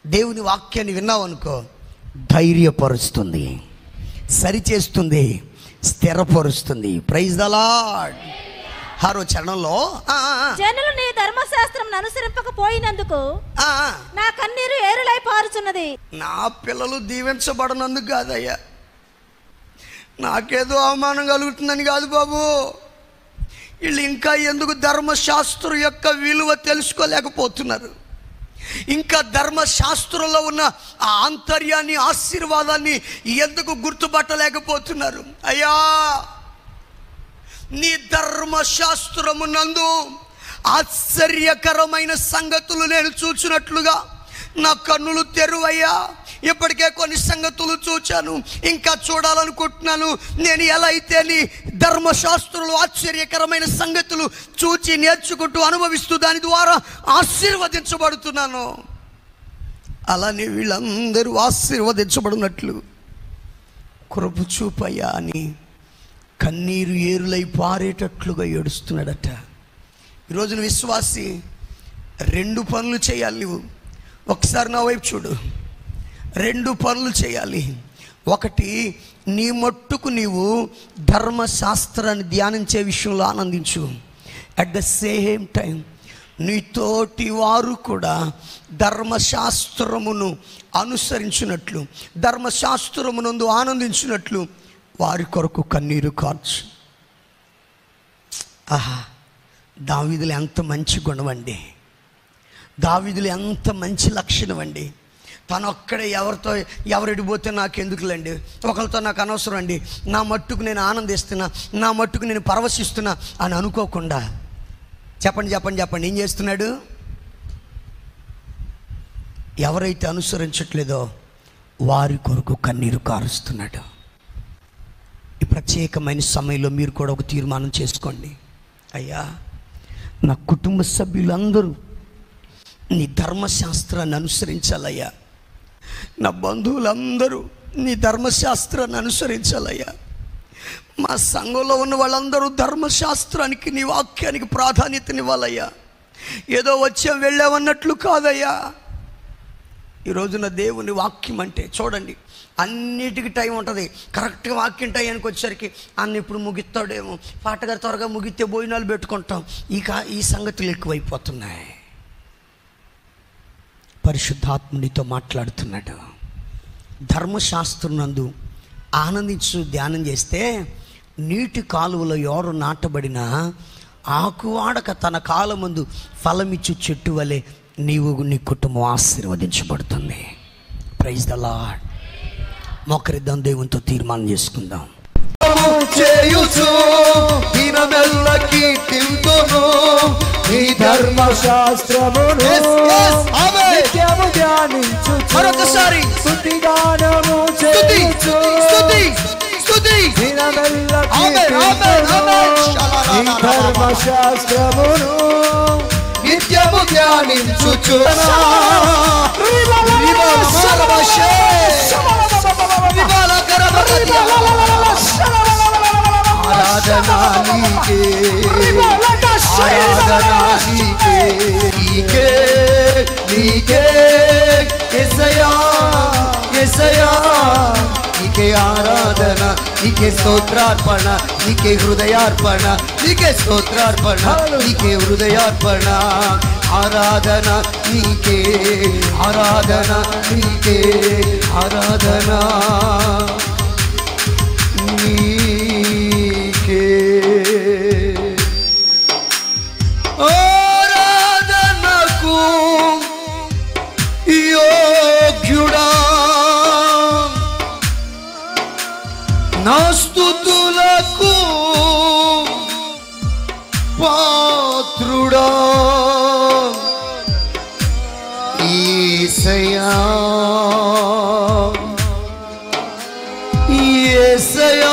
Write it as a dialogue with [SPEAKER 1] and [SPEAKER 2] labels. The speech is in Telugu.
[SPEAKER 1] దేవుని వాక్యాన్ని విన్నావు అనుకో ధైర్యపరుస్తుంది సరిచేస్తుంది స్థిరపరుస్తుంది ప్రైజ్ ద లార్డ్ ఆరో చరణంలో ఆ, ఆ,
[SPEAKER 2] జనులు నీ ధర్మశాస్త్రం అనుసరింపకపోయినందుకు
[SPEAKER 1] ఆ, ఆ.
[SPEAKER 2] నా కన్నీరు ఏరులై పారుచున్నది
[SPEAKER 1] నా పిల్లలు దీవించబడనందుకు కాదయ్యా నాకేదో అవమానం కలుగుతుందని కాదు బాబు వీళ్ళు ఇంకా ఎందుకు ధర్మశాస్త్రం యొక్క విలువ తెలుసుకోలేకపోతున్నారు ఇంకా ధర్మశాస్త్రంలో ఉన్న ఆ ఆంతర్యాన్ని ఆశీర్వాదాన్ని ఎందుకు గుర్తుపట్టలేకపోతున్నారు అయ్యా నీ ధర్మశాస్త్రమునందు ఆశ్చర్యకరమైన సంగతులు నేను చూచినట్లుగా నా కన్నులు తెరువయ్యా ఇప్పటికే కొన్ని సంగతులు చూచాను ఇంకా చూడాలనుకుంటున్నాను నేను ఎలా అయితే నీ ధర్మశాస్త్రంలో ఆశ్చర్యకరమైన సంగతులు చూచి నేర్చుకుంటూ అనుభవిస్తూ దాని ద్వారా ఆశీర్వదించబడుతున్నాను అలానే వీళ్ళందరూ ఆశీర్వదించబడినట్లు కృప చూపయ్యా అని కన్నీరు ఏరులై పారేటట్లుగా ఏడుస్తున్నాడట ఈరోజున విశ్వాసి రెండు పనులు చేయాలి నువ్వు ఒకసారి నా వైపు చూడు రెండు పనులు చేయాలి ఒకటి నీ మట్టుకు నీవు ధర్మశాస్త్రాన్ని ధ్యానించే విషయంలో ఆనందించు అట్ ద సేమ్ టైం నీతోటి వారు కూడా ధర్మశాస్త్రమును అనుసరించినట్లు ధర్మశాస్త్రమునందు ఆనందించినట్లు వారి కొరకు కన్నీరు కార్చు ఆహా దావీదులు ఎంత మంచి గుణం అండి దావీదులు ఎంత మంచి లక్షణం అండి తను ఒక్కడే ఎవరితో ఎవరెడి పోతే నాకు ఎందుకులండి ఒకరితో నాకు అనవసరం అండి నా మట్టుకు నేను ఆనందిస్తున్నా నా మట్టుకు నేను పరవశిస్తున్నా అని అనుకోకుండా చెప్పండి చెప్పండి చెప్పండి ఏం చేస్తున్నాడు ఎవరైతే అనుసరించట్లేదో వారి కొరకు కన్నీరు కారుస్తున్నాడు ఈ ప్రత్యేకమైన సమయంలో మీరు కూడా ఒక తీర్మానం చేసుకోండి అయ్యా నా కుటుంబ సభ్యులందరూ నీ ధర్మశాస్త్రాన్ని అనుసరించాలయ్యా నా బంధువులందరూ నీ ధర్మశాస్త్రాన్ని అనుసరించాలయ్యా మా సంఘంలో ఉన్న వాళ్ళందరూ ధర్మశాస్త్రానికి నీ వాక్యానికి ప్రాధాన్యతనివ్వాలయ్యా ఏదో వచ్చాం వెళ్ళామన్నట్లు కాదయ్యా ఈ రోజున దేవుని వాక్యం అంటే చూడండి అన్నిటికీ టైం ఉంటుంది కరెక్ట్గా వాక్యం టైంకి వచ్చేసరికి అన్న ఇప్పుడు ముగిస్తాడేమో పాటగారు త్వరగా ముగితే భోజనాలు పెట్టుకుంటాం ఈ కా ఈ సంగతులు ఎక్కువైపోతున్నాయి పరిశుద్ధాత్మునితో మాట్లాడుతున్నాడు ధర్మశాస్త్రం నందు ఆనందించు ధ్యానం చేస్తే నీటి కాలువలో ఎవరు నాటబడిన ఆకువాడక తన కాలమందు ఫలమిచ్చు చెట్టు వలె నీవు నీ కుటుంబం ఆశీర్వదించబడుతుంది ప్రైజ్ ద లాడ్ మొక్కరిద్దాం దేవునితో తీర్మానం చేసుకుందాం
[SPEAKER 3] చేయుచు దినమెల్ల కీర్తింతును నీ ధర్మ
[SPEAKER 4] ధర్మశాస్త్రమును
[SPEAKER 3] Yes, yes, amen.
[SPEAKER 4] నిత్యము ధ్యానించు
[SPEAKER 1] మరొకసారి
[SPEAKER 4] స్తుతి గానము
[SPEAKER 1] స్తుతి
[SPEAKER 4] చేయుచు
[SPEAKER 1] స్తుతి స్తుతి
[SPEAKER 4] దినమెల్ల
[SPEAKER 1] ఆమేన్, ఆమేన్, ఆమేన్.
[SPEAKER 4] కీర్తింతును నీ ధర్మశాస్త్రమును
[SPEAKER 3] నిత్యము ధ్యానించుచు ఆరాధనా నీకే ఆరాధనా నీకే నీకే నీకే ఎసయా ఎసయా నీకే ఆరాధన నీకే స్తోత్రార్పణ నీకే హృదయార్పణ నీకే స్తోత్రార్పణ నీకే హృదయార్పణ ఆరాధన నీకే ఆరాధన నీకే ఆరాధన నీకే ఆరాధనకు యోగ్యుడా నా స్తుతులకు పాత్రుడా ఈసయా ఏసయా